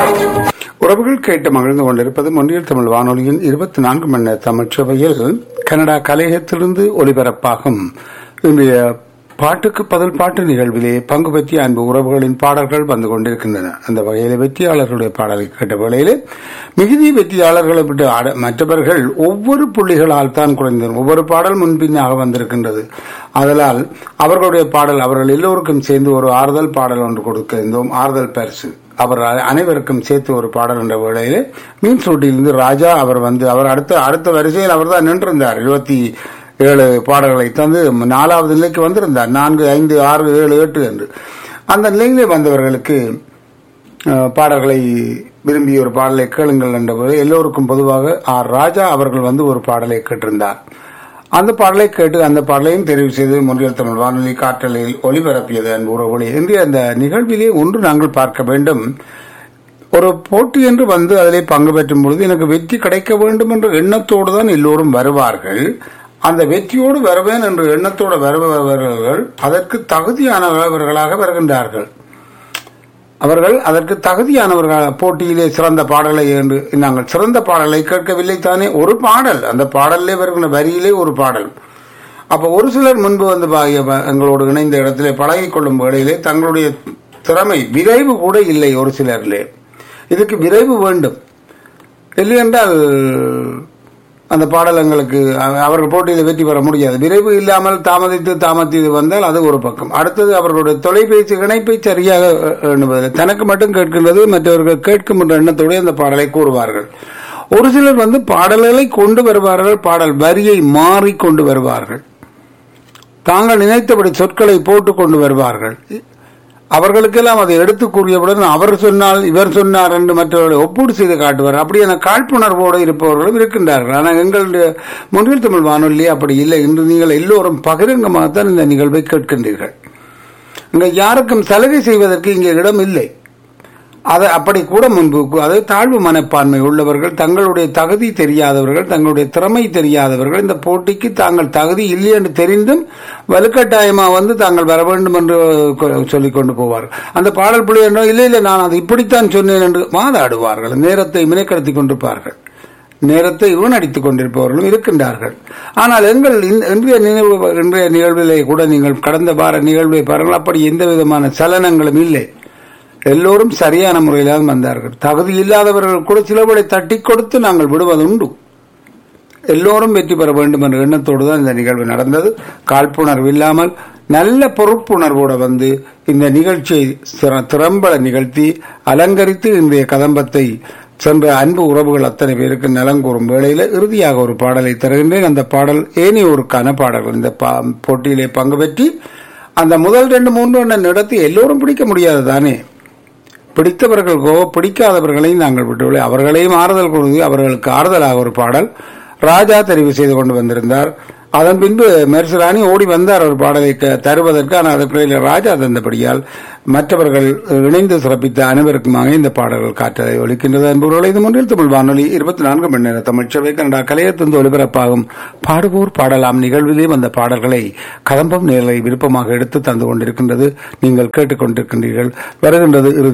உறவுகள் கேட்டு மகிழ்ந்து கொண்டிருப்பது ஒன்றியல் தமிழ் வானொலியின் இருபத்தி நான்கு மணி நேர தமிழ் சபையில் கனடா கலையகத்திலிருந்து ஒலிபரப்பாகும் இன்றைய பாட்டுக்கு பதில் பாட்டு நிகழ்விலே பங்கு பற்றிய அன்பு உறவுகளின் பாடல்கள் வந்து கொண்டிருக்கின்றன அந்த வகையிலே வெற்றியாளர்களுடைய பாடலை கேட்ட வேளையிலே மிகுதி வெற்றியாளர்களை விட்டு ஆட- மற்றவர்கள் ஒவ்வொரு புள்ளிகளால் தான் குறைந்தது ஒவ்வொரு பாடல் முன்பின்னாக வந்திருக்கின்றது அதனால் அவர்களுடைய பாடல் அவர்கள் எல்லோருக்கும் சேர்ந்து ஒரு ஆறுதல் பாடல் ஒன்று கொடுக்க இருந்தோம் ஆறுதல் பரிசு அவர் அ- அனைவருக்கும் சேர்த்து ஒரு பாடல் என்ற வேளையிலே மீன் சூட்டியிலிருந்து ராஜா அவர் வந்து அவர் அடுத்த அடுத்த வரிசையில் அவர் தான் நின்றிருந்தார் இருபத்தி ஏழு பாடல்களை தந்து நாலாவது நிலைக்கு வந்திருந்தார் நான்கு ஐந்து ஆறு ஏழு எட்டு என்று அந்த நிலையிலே வந்தவர்களுக்கு அஹ், பாடல்களை விரும்பி ஒரு பாடலை கேளுங்கள் என்ற போது எல்லோருக்கும் பொதுவாக ஆர் ராஜா அவர்கள் வந்து ஒரு பாடலை கேட்டிருந்தார் அந்த பாடலை கேட்டு அந்த பாடலையும் தெரிவு செய்து முன்றியல் தமிழ் வானொலி காற்றலையில் ஒளிபரப்பியது அன்பு உறவுகளே இன்றைய அந்த நிகழ்விலே ஒன்று நாங்கள் பார்க்க வேண்டும் ஒரு போட்டி என்று வந்து அதிலே பங்கு பெற்றும் பொழுது எனக்கு வெற்றி கிடைக்க வேண்டும் என்ற எண்ணத்தோடு தான் எல்லோரும் வருவார்கள் அந்த வெற்றியோடு வருவேன் என்ற எண்ணத்தோடு வருபவர்கள் அதற்கு தகுதியானவர்களாக வருகின்றார்கள் அவர்கள் அதற்கு தகுதியானவர்கள் போட்டியிலே சிறந்த பாடலை என்று நாங்கள் சிறந்த பாடலை கேட்கவில்லை தானே ஒரு பாடல் அந்த பாடலிலே வருகின்ற வரியிலே ஒரு பாடல் அப்ப ஒரு சிலர் முன்பு வந்து பா- எங்களோடு இணைந்த இடத்திலே பழகிக் கொள்ளும் வேளையிலே தங்களுடைய திறமை விரைவு கூட இல்லை ஒரு சிலரிலே இதுக்கு விரைவு வேண்டும் இல்லையென்றால் அந்த பாடல் எங்களுக்கு அவ- அவர்கள் போட்டியில் வெற்றி பெற முடியாது விரைவு இல்லாமல் தாமதித்து தாமதித்து வந்தால் அது ஒரு பக்கம் அடுத்தது அவர்களுடைய தொலைபேசி இணைப்பை சரியாக அஹ், எண்ணுவதில்லை தனக்கு மட்டும் கேட்கின்றது மற்றவர்கள் கேட்கும் என்ற எண்ணத்தோடு அந்த பாடலை கூறுவார்கள் ஒரு சிலர் வந்து பாடல்களை கொண்டு வருவார்கள் பாடல் வரியை மாறி கொண்டு வருவார்கள் தாங்கள் நினைத்தபடி சொற்களை போட்டு கொண்டு வருவார்கள் அவர்களுக்கெல்லாம் அதை எடுத்து கூறியவுடன் அவர் சொன்னால் இவர் சொன்னார் என்று மற்றவர்களை ஒப்பீடு செய்து காட்டுவார் அப்படியான காழ்ப்புணர்வோடு இருப்பவர்களும் இருக்கின்றார்கள் ஆனால் எங்களுடைய முன்னில் தமிழ் வானொலி அப்படி இல்லை இன்று நீங்கள் எல்லோரும் பகிரங்கமாகத்தான் இந்த நிகழ்வை கேட்கின்றீர்கள் இங்க யாருக்கும் சலுகை செய்வதற்கு இங்கே இடம் இல்லை அதை அப்படி கூட முன்பு அது தாழ்வு மனப்பான்மை உள்ளவர்கள் தங்களுடைய தகுதி தெரியாதவர்கள் தங்களுடைய திறமை தெரியாதவர்கள் இந்த போட்டிக்கு தாங்கள் தகுதி இல்லை என்று தெரிந்தும் வலுக்கட்டாயமா வந்து தாங்கள் வர வேண்டும் என்று கொ- சொல்லிக் கொண்டு போவார்கள் அந்த பாடல் புள்ளி என்றோ இல்லை இல்லை நான் அதை இப்படித்தான் சொன்னேன் என்று வாதாடுவார்கள் நேரத்தை மினைக்கடத்தி கொண்டிருப்பார்கள் நேரத்தை வீணடித்துக் கொண்டிருப்பவர்களும் இருக்கின்றார்கள் ஆனால் எங்கள் இந்த- இன்றைய நினைவு இன்றைய நிகழ்விலே கூட நீங்கள் கடந்த வார நிகழ்வை பாருங்கள் அப்படி எந்த விதமான சலனங்களும் இல்லை எல்லோரும் சரியான முறையில் தான் வந்தார்கள் தகுதி இல்லாதவர்கள் கூட சிலவரை தட்டி கொடுத்து நாங்கள் விடுவதுண்டு எல்லோரும் வெற்றி பெற வேண்டும் என்ற எண்ணத்தோடு தான் இந்த நிகழ்வு நடந்தது காழ்ப்புணர்வு இல்லாமல் நல்ல பொறுப்புணர்வோடு வந்து இந்த நிகழ்ச்சியை சிற- திறம்பட நிகழ்த்தி அலங்கரித்து இன்றைய கதம்பத்தை சென்ற அன்பு உறவுகள் அத்தனை பேருக்கு நலம் கூறும் வேளையில் இறுதியாக ஒரு பாடலை தருகின்றேன் அந்த பாடல் ஏனையோருக்கான பாடல்கள் இந்த பா- போட்டியிலே பங்கு பெற்றி அந்த முதல் ரெண்டு மூன்று எண்ணம் நடத்தி எல்லோரும் பிடிக்க முடியாது தானே பிடித்தவர்களுக்கோ பிடிக்காதவர்களையும் நாங்கள் விட்டுவில்லை அவர்களையும் ஆறுதல் கூறுது அவர்களுக்கு ஆறுதலாக ஒரு பாடல் ராஜா தெரிவு செய்து கொண்டு வந்திருந்தார் அதன் பின்பு மெர்சராணி ஓடி வந்தார் ஒரு பாடலை க- தருவதற்கு ஆனால் அதற்கிடையில் ராஜா தந்தபடியால் மற்றவர்கள் இணைந்து சிறப்பித்த அனைவருக்குமாக இந்த பாடல்கள் காற்றலை ஒலிக்கின்றது என்பவர்கள் இது முன்னில் தமிழ் வானொலி இருபத்தி நான்கு மணி நேர தமிழ்ச்சபை கனடா கலையத்திலிருந்து ஒலிபரப்பாகும் பாடுவோர் பாடலாம் நிகழ்விலே வந்த பாடல்களை கதம்பம் நேரலை விருப்பமாக எடுத்து தந்து கொண்டிருக்கின்றது நீங்கள் கேட்டுக்கொண்டிருக்கின்றீர்கள் வருகின்றது இறுதி